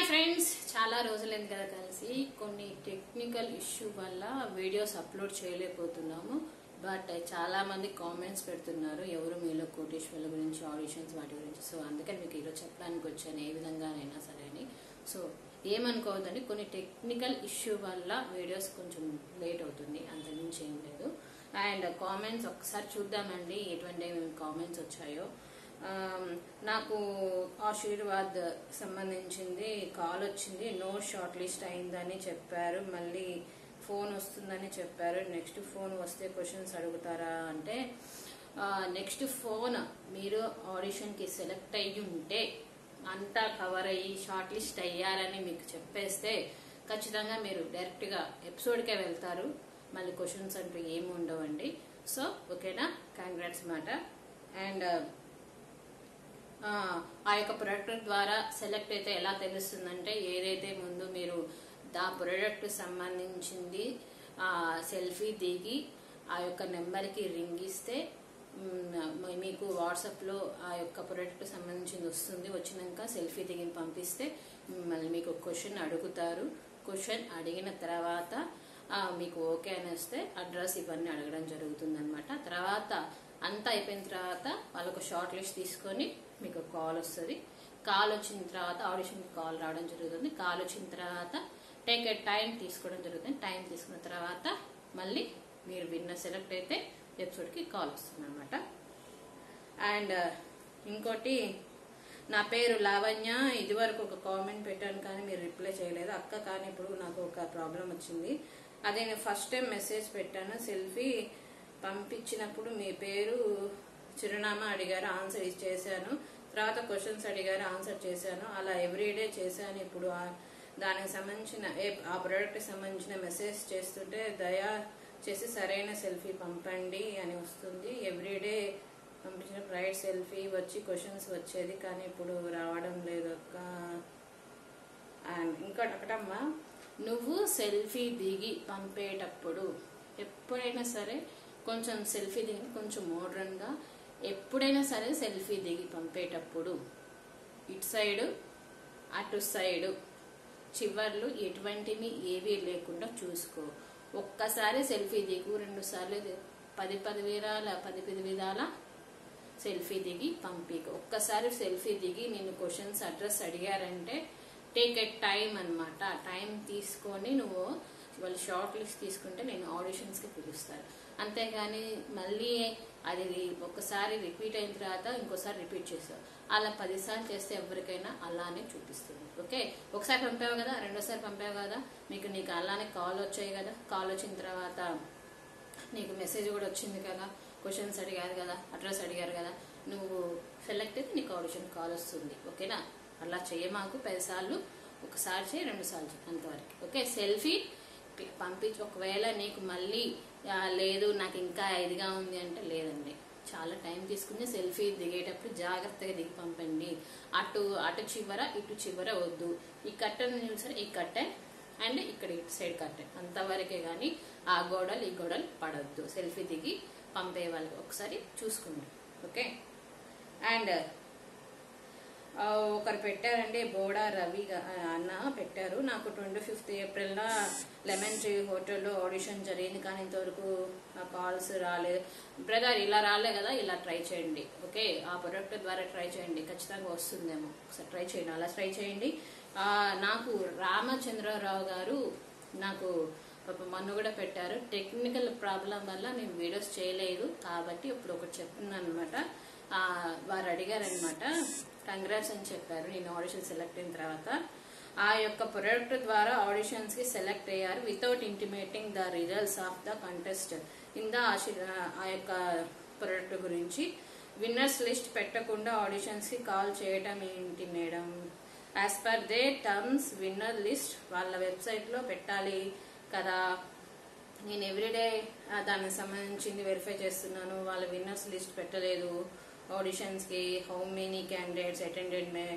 Friends చాలా రోజులైంది కదా కలిసి కొన్ని టెక్నికల్ ఇష్యూ వల్ల వీడియోస్ అప్లోడ్ చేయలేకపోతున్నాము బట్ చాలా మంది కామెంట్స్ పెడుతున్నారు ఎవరు మీలో కోటేశ్వర్ల గురించి ఆడిషన్స్ వాటి గురించి సో అందుకని మీకు ఈరోజు చెప్పడానికి వచ్చాను ఏ విధంగానైనా సరే అని సో ఏమనుకోవద్దండి కొన్ని టెక్నికల్ ఇష్యూ వల్ల వీడియోస్ కొంచెం లేట్ అవుతుంది అంతకుమించి ఏం లేదు అండ్ కామెంట్స్ ఒకసారి చూద్దామండి ఎటువంటి కామెంట్స్ వచ్చాయో ఆమ్, నాకు ఆశీర్వాద్ సంబంధించింది కాల్ వచ్చింది నో షార్ట్ లిస్ట్ అయిందని చెప్పారు మళ్ళీ ఫోన్ వస్తుందని చెప్పారు నెక్స్ట్ ఫోన్ వస్తే క్వశ్చన్స్ అడుగుతారా అంటే నెక్స్ట్ ఫోన్ మీరు ఆడిషన్కి సెలెక్ట్ అయ్యి ఉంటే అంతా కవర్ అయ్యి షార్ట్ లిస్ట్ అయ్యారని మీకు చెప్పేస్తే ఖచ్చితంగా మీరు డైరెక్ట్గా ఎపిసోడ్కే వెళ్తారు మళ్ళీ క్వశ్చన్స్ అంటూ ఏమి ఉండవండి సో ఓకేనా కంగ్రాట్స్ మాట అండ్ ఆ ఆ యొక్క ప్రొడక్ట్ ద్వారా సెలెక్ట్ అయితే ఎలా తెలుస్తుందంటే ఏదైతే ముందు మీరు ఆ ప్రొడక్ట్ సంబంధించింది సెల్ఫీ దిగి ఆ యొక్క నెంబర్కి రింగ్ ఇస్తే మ్, మీకు వాట్సాప్లో ఆ యొక్క ప్రొడక్ట్ సంబంధించింది వస్తుంది వచ్చినాక సెల్ఫీ దిగి పంపిస్తే మళ్ళీ మీకు క్వశ్చన్ అడుగుతారు క్వశ్చన్ అడిగిన తర్వాత ఆ, మీకు ఓకే అని వస్తే అడ్రస్ ఇవన్నీ అడగడం జరుగుతుంది అనమాట తర్వాత అంతా అయిపోయిన తర్వాత వాళ్ళకు షార్ట్ లిస్ట్ తీసుకొని మీకు కాల్ వస్తుంది కాల్ వచ్చిన తర్వాత ఆడిషన్కి కాల్ రావడం జరుగుతుంది కాల్ వచ్చిన తర్వాత టేక్ ఏ టైం తీసుకోవడం జరుగుతుంది టైం తీసుకున్న తర్వాత మళ్ళీ మీరు విన్న సెలెక్ట్ అయితే ఎపిసోడ్కి కాల్ వస్తుంది అనమాట అండ్ ఇంకోటి నా పేరు లావణ్య ఇదివరకు ఒక కామెంట్ పెట్టాను కానీ మీరు రిప్లై చేయలేదు అక్క కానీ ఇప్పుడు నాకు ఒక ప్రాబ్లం వచ్చింది అదే నేను ఫస్ట్ టైం మెసేజ్ పెట్టాను సెల్ఫీ పంపించినప్పుడు మీ పేరు చిరునామా అడిగారు ఆన్సర్ చేశాను తర్వాత క్వశ్చన్స్ అడిగారు ఆన్సర్ చేశాను అలా ఎవ్రీడే చేశాను ఇప్పుడు ఆ- దానికి సంబంధించిన ఏ- ఆ ప్రోడక్ట్కి సంబంధించిన మెసేజ్ చేస్తుంటే దయా చేసి సరైన సెల్ఫీ పంపండి అని వస్తుంది ఎవ్రీడే పంపించిన ప్రైడ్ సెల్ఫీ వచ్చి క్వశ్చన్స్ వచ్చేది కానీ ఇప్పుడు రావడం లేదు అక్క అండ్ ఇంకోటి ఒకటమ్మా నువ్వు సెల్ఫీ దిగి పంపేటప్పుడు ఎప్పుడైనా సరే కొంచెం సెల్ఫీ దిగి కొంచెం మోడ్రన్గా ఎప్పుడైనా సరే సెల్ఫీ దిగి పంపేటప్పుడు ఇటు సైడు అటు సైడు చివర్లు ఎటువంటివి ఏవీ లేకుండా చూసుకో ఒక్కసారి సెల్ఫీ దిగు రెండు సార్లు ది- పది పది విధాల పది పది విధాల సెల్ఫీ దిగి పంపిక ఒక్కసారి సెల్ఫీ దిగి నేను క్వశ్చన్స్ అడ్రస్ అడిగారంటే టేక్ ఎ టైం అనమాట టైం తీసుకొని నువ్వు వాళ్ళు షార్ట్ లిస్ట్ తీసుకుంటే నేను ఆడిషన్స్కి పిలుస్తాను అంతేగాని మళ్ళీ అది ఒకసారి రిపీట్ అయిన తర్వాత ఇంకోసారి రిపీట్ చేస్తావు అలా పదిసార్లు చేస్తే ఎవరికైనా అలానే చూపిస్తుంది ఓకే ఒకసారి పంపావు కదా రెండోసారి పంపావు కదా మీకు నీకు అలానే కాల్ వచ్చాయి కదా కాల్ వచ్చిన తర్వాత నీకు మెసేజ్ కూడా వచ్చింది కదా క్వశ్చన్స్ అడిగారు కదా అడ్రస్ అడిగారు కదా నువ్వు సెలెక్ట్ అయితే నీకు ఆడిషన్ కాల్ వస్తుంది ఓకేనా అలా చేయమాకు పదిసార్లు ఒకసారి చేయి రెండు సార్లు చేయి అంతవరకు ఓకే సెల్ఫీ పంపించి ఒకవేళ నీకు మళ్ళీ ఆ, లేదు నాకు ఇంకా ఇదిగా ఉంది అంటే లేదండి చాలా టైం తీసుకుని సెల్ఫీ దిగేటప్పుడు జాగ్రత్తగా దిగి పంపండి అటు అటు చివర ఇటు చివర వద్దు ఈ కట్టెను చూసారు ఈ కట్టె అండ్ ఇక్కడ ఇటు సైడ్ కట్టె అంతవరకే కానీ ఆ గోడలు ఈ గోడలు పడవద్దు సెల్ఫీ దిగి పంపే వాళ్ళకి ఒకసారి చూసుకోండి ఓకే అండ్ ఆ, ఒకరు పెట్టారండి బోడా రవి గా- అన్న పెట్టారు నాకు twenty fifth April lemon tree హోటల్లో ఆడిషన్ జరిగింది కానీ ఇంతవరకు ఆ కాల్స్ రాలేదు బ్రదర్ ఇలా రాలే కదా ఇలా ట్రై చేయండి ఓకే ఆ ప్రొడక్ట్ ద్వారా ట్రై చేయండి ఖచ్చితంగా వస్తుందేమో ఒకసారి ట్రై చేయండి అలా ట్రై చేయండి ఆ, నాకు రామచంద్రరావు గారు నాకు పాప మొన్న కూడా పెట్టారు టెక్నికల్ ప్రాబ్లం వల్ల నేను వీడియోస్ చేయలేదు కాబట్టి ఇప్పుడు ఒకటి చెప్తున్నాను అనమాట వారు అడిగారనమాట కంగ్రాట్స్ అని చెప్పారు నేను ఆడిషన్ సెలెక్ట్ అయిన తర్వాత ఆ యొక్క ప్రొడక్ట్ ద్వారా ఆడిషన్స్ కి సెలెక్ట్ అయ్యారు without intimating the results of the contest in the ఆ యొక్క ప్రొడక్ట్ గురించి విన్నర్స్ లిస్ట్ పెట్టకుండా ఆడిషన్స్ కి కాల్ చేయడం ఏంటి madam as per the terms winner list వాళ్ళ వెబ్సైట్ లో పెట్టాలి కదా నేను ఎవ్రీడే దానికి సంబంధించింది వెరిఫై చేస్తున్నాను వాళ్ళ విన్నర్స్ లిస్ట్ పెట్టలేదు ఆడిషన్స్ కి how many candidates attended may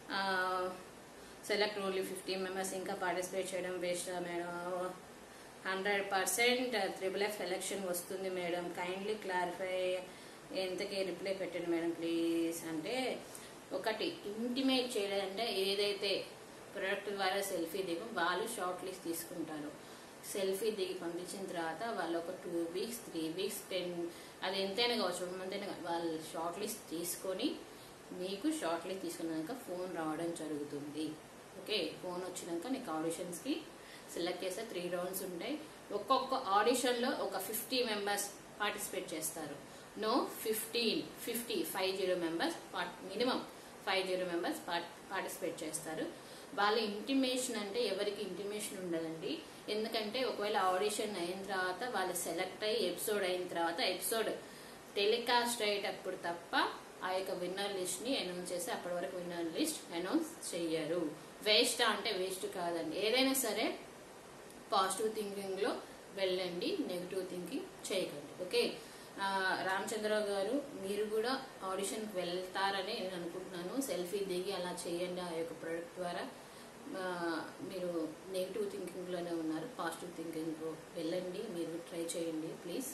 select only fifty members ఇంకా పార్టిసిపేట్ చేయడం waste madam hundred percent triple F election వస్తుంది మేడం కైండ్లీ క్లారిఫై ఎంతకి రిప్లై పెట్టండి మేడం ప్లీజ్ అంటే ఒకటి ఇంటిమేట్ చేయలేదంటే ఏదైతే ప్రొడక్ట్ ద్వారా సెల్ఫీ దిగి వాళ్ళు షార్ట్ లిస్ట్ తీసుకుంటారు సెల్ఫీ దిగి పంపించిన తర్వాత వాళ్ళు ఒక two weeks three weeks ten అది ఎంతైనా కావచ్చు వన్ మంత్ అయినా కావచ్చు, వాళ్ళు షార్ట్ లిస్ట్ తీసుకొని మీకు షార్ట్ లిస్ట్ తీసుకున్నాక ఫోన్ రావడం జరుగుతుంది ఓకే ఫోన్ వచ్చినాక నీకు ఆడిషన్స్కి సెలెక్ట్ చేస్తే త్రీ రౌండ్స్ ఉంటాయి ఒక్కొక్క ఆడిషన్లో ఒక ఫిఫ్టీ మెంబర్స్ పార్టిసిపేట్ చేస్తారు no fifteen fifty five zero members minimum five zero members participate చేస్తారు వాళ్ళ ఇంటిమేషన్ అంటే ఎవరికి ఇంటిమేషన్ ఉండదండి ఎందుకంటే ఒకవేళ ఆడిషన్ అయిన తర్వాత వాళ్ళు సెలెక్ట్ అయ్యి ఎపిసోడ్ అయిన తర్వాత ఎపిసోడ్ టెలికాస్ట్ అయ్యేటప్పుడు తప్ప ఆ యొక్క విన్నర్ లిస్ట్ ని అనౌన్స్ చేసి అప్పటి వరకు విన్నర్ లిస్ట్ అనౌన్స్ చెయ్యరు వేస్ట్ అంటే వేస్ట్ కాదండి ఏదైనా సరే పాజిటివ్ థింకింగ్ లో వెళ్ళండి నెగిటివ్ థింకింగ్ చేయకండి ఓకే ఆ, రామచంద్రరావు గారు మీరు కూడా ఆడిషన్కి వెళ్తారని నేను అనుకుంటున్నాను సెల్ఫీ దిగి అలా చేయండి ఆ యొక్క ప్రొడక్ట్ ద్వారా ఆ, మీరు నెగిటివ్ థింకింగ్లోనే ఉన్నారు పాజిటివ్ థింకింగ్ వెళ్ళండి మీరు ట్రై చేయండి ప్లీజ్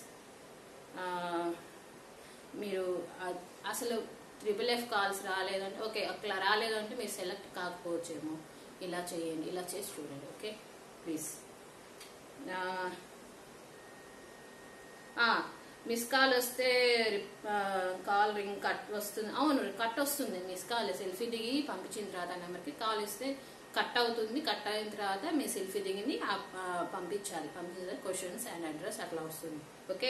మీరు ఆ- అసలు ట్రిపుల్ ఎఫ్ కాల్స్ రాలేదంటే ఓకే అట్లా రాలేదంటే మీరు సెలెక్ట్ కాకపోవచ్చేమో ఇలా చేయండి ఇలా చేసి చూడండి ఓకే ప్లీజ్ మిస్ కాల్ వస్తే కాల్ రింగ్ కట్ వస్తుంది అవును కట్ వస్తుంది మిస్ కాల్ సెల్ఫీ దిగి పంపించిన తర్వాత నెంబర్కి కాల్ ఇస్తే కట్ అవుతుంది కట్ అయిన తర్వాత మీ సెల్ఫీ దిగింది ఆ- ఆ, పంపించాలి పంపించిన క్వశ్చన్స్ అండ్ అడ్రస్ అట్లా వస్తుంది ఓకే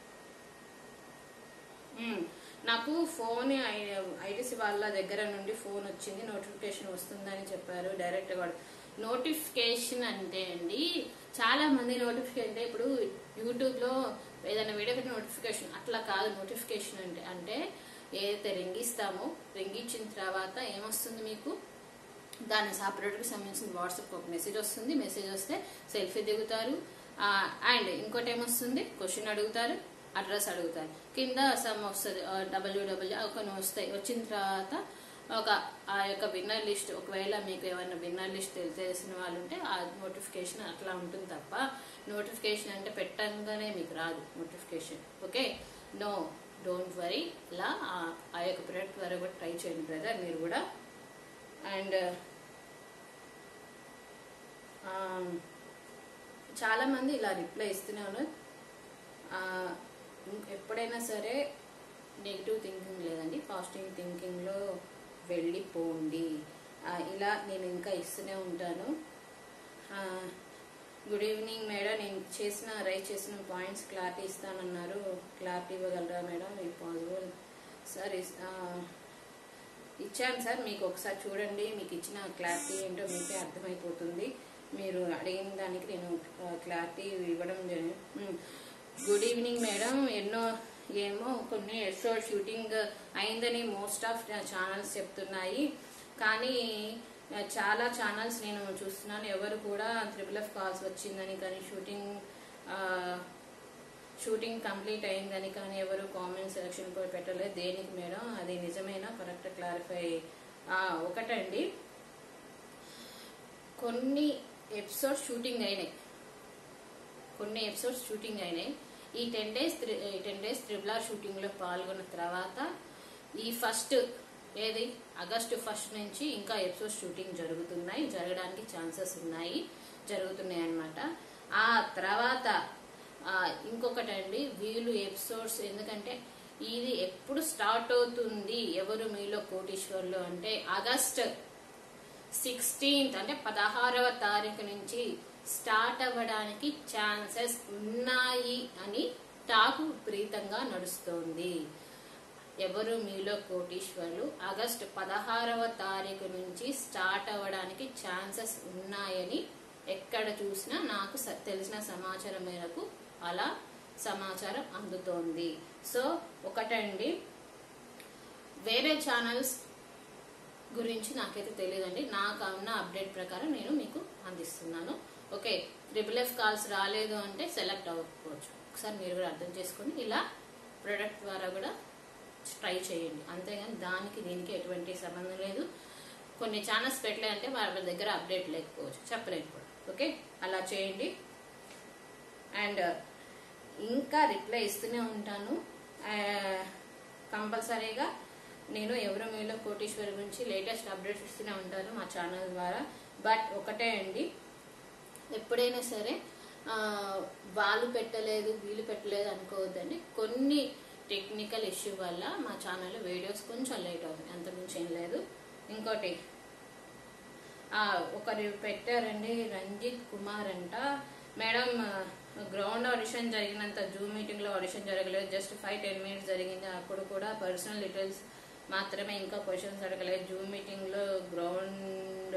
మ్మ్. నాకు ఫోన్ ఐటీసీ వాళ్ళ దగ్గర నుండి ఫోన్ వచ్చింది నోటిఫికేషన్ వస్తుందని చెప్పారు డైరెక్ట్ కూడా నోటిఫికేషన్ అంటే అండి చాలా మంది నోటిఫికేషన్ అంటే ఇప్పుడు యూట్యూబ్ లో ఏదైనా వీడియో పెట్టి నోటిఫికేషన్ అట్లా కాదు నోటిఫికేషన్ అంటే అంటే ఏదైతే రింగ్ ఇస్తామో రింగ్ ఇచ్చిన తర్వాత ఏమొస్తుంది మీకు దాని సపరేట్గా సంబంధించిన వాట్సాప్ ఒక మెసేజ్ వస్తుంది మెసేజ్ వస్తే సెల్ఫీ దిగుతారు అండ్ ఇంకోటి ఏమొస్తుంది క్వశ్చన్ అడుగుతారు అడ్రస్ అడుగుతారు కింద సమ్ వస్తుంది డబ్ల్యూ డబ్ల్యూ కొన్ని వస్తాయి వచ్చిన తర్వాత ఒక ఆ యొక్క విన్నర్ లిస్ట్ ఒకవేళ మీకు ఏమైనా విన్నర్ లిస్ట్ తెలిసిన వాళ్ళు ఉంటే ఆ నోటిఫికేషన్ అట్లా ఉంటుంది తప్ప నోటిఫికేషన్ అంటే పెట్టంగానే మీకు రాదు notification okay no don't worry ఇలా ఆ- ఆ యొక్క ప్రొడక్ట్ ద్వారా కూడా ట్రై చేయండి బ్రదర్ మీరు కూడా అండ్ చాలా మంది ఇలా రిప్లై ఇస్తూనే ఉన్నారు ఆ, ఇం- ఎప్పుడైనా సరే నెగిటివ్ థింకింగ్ లేదండి పాజిటివ్ థింకింగ్లో వెళ్ళిపోండి ఆ, ఇలా నేను ఇంకా ఇస్తూనే ఉంటాను గుడ్ ఈవినింగ్ మేడం నేను చేసిన రైట్ చేసిన పాయింట్స్ క్లారిటీ ఇస్తానన్నారు క్లారిటీ ఇవ్వగలరా మేడం ఈ పాసిబుల్ సార్ ఇస్- ఆ, ఇచ్చాను సార్ మీకు ఒకసారి చూడండి మీకు ఇచ్చిన క్లారిటీ ఏంటో మీకే అర్థమైపోతుంది మీరు అడిగిన దానికి నేను క్లారిటీ ఇవ్వడం జరిగింది గుడ్ ఈవినింగ్ మేడం ఎన్నో ఏమో కొన్ని ఎపిసోడ్ షూటింగ్ అయిందని మోస్ట్ ఆఫ్ ఛానల్స్ చెప్తున్నాయి కానీ ఆ, చాలా ఛానల్స్ నేను చూస్తున్నాను ఎవరు కూడా త్రిబుల్ ఎఫ్ కాల్స్ వచ్చిందని కానీ షూటింగ్ ఆ, షూటింగ్ కంప్లీట్ అయిందని కానీ ఎవరు కామెంట్ సెలక్షన్ కూడా పెట్టలేదు దేనికి మేడం అది నిజమేనా కరెక్ట్ క్లారిఫై ఒకటండి కొన్ని ఎపిసోడ్స్ షూటింగ్ అయినాయి కొన్ని ఎపిసోడ్స్ షూటింగ్ అయినాయి ఈ ten days ten days triple R shooting లో పాల్గొన్న తర్వాత ఈ ఫస్ట్ ఏది ఆగస్టు ఫస్ట్ నుంచి ఇంకా ఎపిసోడ్స్ షూటింగ్ జరుగుతున్నాయి జరగడానికి ఛాన్సెస్ ఉన్నాయి జరుగుతున్నాయి అన్నమాట ఆ తర్వాత ఆ, ఇంకొకటండి వీళ్ళు ఎపిసోడ్స్ ఎందుకంటే ఇది ఎప్పుడు స్టార్ట్ అవుతుంది ఎవరు మీలో కోటీశ్వర్లు అంటే ఆగస్ట్ సిక్స్టీన్త్ అంటే పదహారవ తారీఖు నుంచి స్టార్ట్ అవ్వడానికి ఛాన్సెస్ ఉన్నాయి అని టాకు విపరీతంగా నడుస్తోంది ఎవరు మీలో కోటీశ్వర్లు ఆగస్టు పదహారవ తారీఖు నుంచి స్టార్ట్ అవ్వడానికి ఛాన్సెస్ ఉన్నాయని ఎక్కడ చూసినా నాకు స- తెలిసిన సమాచారం మేరకు అలా సమాచారం అందుతోంది సో ఒకటండి వేరే ఛానల్స్ గురించి నాకైతే తెలియదండి నాకు ఉన్న అప్డేట్ ప్రకారం నేను మీకు అందిస్తున్నాను ఓకే ట్రిపుల్ ఎఫ్ కాల్స్ రాలేదు అంటే సెలెక్ట్ అవ్వకపోవచ్చు ఒకసారి మీరు కూడా అర్థం చేసుకొని ఇలా ప్రొడక్ట్ ద్వారా కూడా ట్రై చేయండి అంతేగాని దానికి దీనికి ఎటువంటి సంబంధం లేదు కొన్ని ఛానల్స్ పెట్టలేదంటే వాళ్ళ దగ్గర అప్డేట్ లేకపోవచ్చు చెప్పలేను కూడా ఓకే అలా చేయండి అండ్ ఇంకా రిప్లై ఇస్తూనే ఉంటాను కంపల్సరీగా నేను ఎవరో మీలో కోటీశ్వరి గురించి లేటెస్ట్ అప్డేట్స్ ఇస్తూనే ఉంటాను మా ఛానల్ ద్వారా బట్ ఒకటే అండి ఎప్పుడైనా సరే ఆ, వాళ్ళు పెట్టలేదు వీళ్ళు పెట్టలేదు అనుకోవద్దండి కొన్ని టెక్నికల్ ఇష్యూ వల్ల మా ఛానల్లో వీడియోస్ కొంచెం లేట్ అవుతుంది అంతకుమించి ఏం లేదు ఇంకోటి ఆ, ఒకరు పెట్టారండి రంజిత్ కుమార్ అంట మేడం గ్రౌండ్ ఆడిషన్ జరిగినంత జూమ్ మీటింగ్ లో ఆడిషన్ జరగలేదు జస్ట్ ఫైవ్ టెన్ మినిట్స్ జరిగింది అప్పుడు కూడా పర్సనల్ డీటెయిల్స్ మాత్రమే ఇంకా క్వశ్చన్స్ అడగలేదు జూమ్ మీటింగ్ లో గ్రౌండ్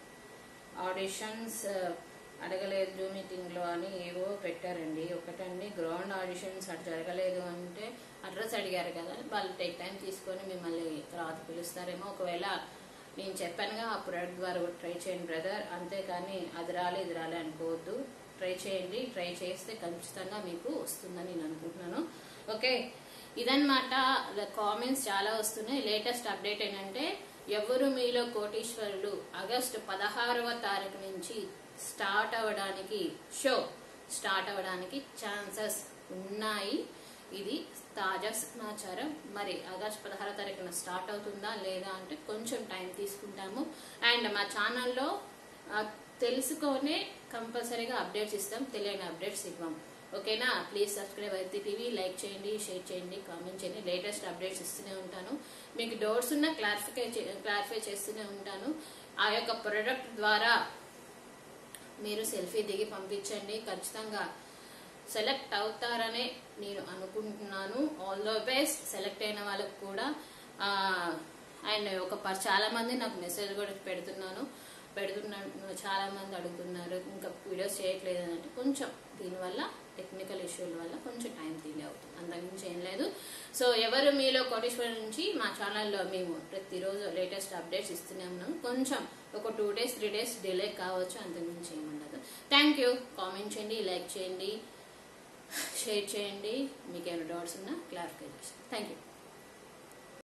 ఆడిషన్స్ అడగలేదు జూమ్ మీటింగ్ లో అని ఏవో పెట్టారండి ఒకటండి గ్రౌండ్ ఆడిషన్స్ అటు జరగలేదు అంటే అడ్రస్ అడిగారు కదా వాళ్ళు టేక్ టైం తీసుకొని మిమ్మల్ని తర్వాత పిలుస్తారేమో ఒకవేళ నేను చెప్పానుగా ఆ ప్రొడక్ట్ ద్వారా కూడా ట్రై చేయండి బ్రదర్ అంతేకాని అది రాలే ఇది రాలే అనుకోవద్దు ట్రై చేయండి ట్రై చేస్తే ఖచ్చితంగా మీకు వస్తుందని నేను అనుకుంటున్నాను ఓకే ఇదన్నమాట కామెంట్స్ చాలా వస్తున్నాయి లేటెస్ట్ అప్డేట్ ఏంటంటే ఎవరు మీలో కోటీశ్వరులు ఆగస్టు పదహారవ తారీఖు నుంచి స్టార్ట్ అవ్వడానికి షో స్టార్ట్ అవ్వడానికి ఛాన్సెస్ ఉన్నాయి ఇది తాజా సమాచారం మరి ఆగస్ట్ పదహారో తారీఖున స్టార్ట్ అవుతుందా లేదా అంటే కొంచెం టైం తీసుకుంటాము అండ్ మా ఛానల్లో ఆ, తెలుసుకొనే కంపల్సరీగా అప్డేట్స్ ఇస్తాం తెలియని అప్డేట్స్ ఇవ్వం ఓకేనా ప్లీజ్ సబ్స్క్రైబ్ అయితే టీవీ లైక్ చేయండి షేర్ చేయండి కామెంట్ చేయండి లేటెస్ట్ అప్డేట్స్ ఇస్తూనే ఉంటాను మీకు డౌట్స్ ఉన్నా క్లారిఫై క్లారిఫై చేస్తూనే ఉంటాను ఆ యొక్క ప్రొడక్ట్ ద్వారా మీరు సెల్ఫీ దిగి పంపించండి ఖచ్చితంగా సెలెక్ట్ అవుతారనే నేను అనుకుంటున్నాను ఆల్ ద బెస్ట్ సెలెక్ట్ అయిన వాళ్ళకు కూడా అండ్ ఒక పర్ చాలా మంది నాకు మెసేజ్ కూడా పెడుతున్నాను పెడుతున్నాను చాలా మంది అడుగుతున్నారు ఇంకా వీడియోస్ చేయట్లేదు అని అంటే కొంచెం దీనివల్ల టెక్నికల్ ఇష్యూల వల్ల కొంచెం టైం డిలే అవుతుంది అంతకుమించి ఏం లేదు సో ఎవరు మీలో కోటేశ్వరం నుంచి మా ఛానల్లో మేము ప్రతిరోజు లేటెస్ట్ అప్డేట్స్ ఇస్తూనే ఉన్నాం కొంచెం ఒక two days three days delay కావచ్చు అంతకుమించి ఏముండదు థ్యాంక్ యూ కామెంట్ చేయండి లైక్ చేయండి షేర్ చేయండి మీకు ఏమైనా డౌట్స్ ఉన్నా క్లారిఫై చేస్తాను థ్యాంక్ యూ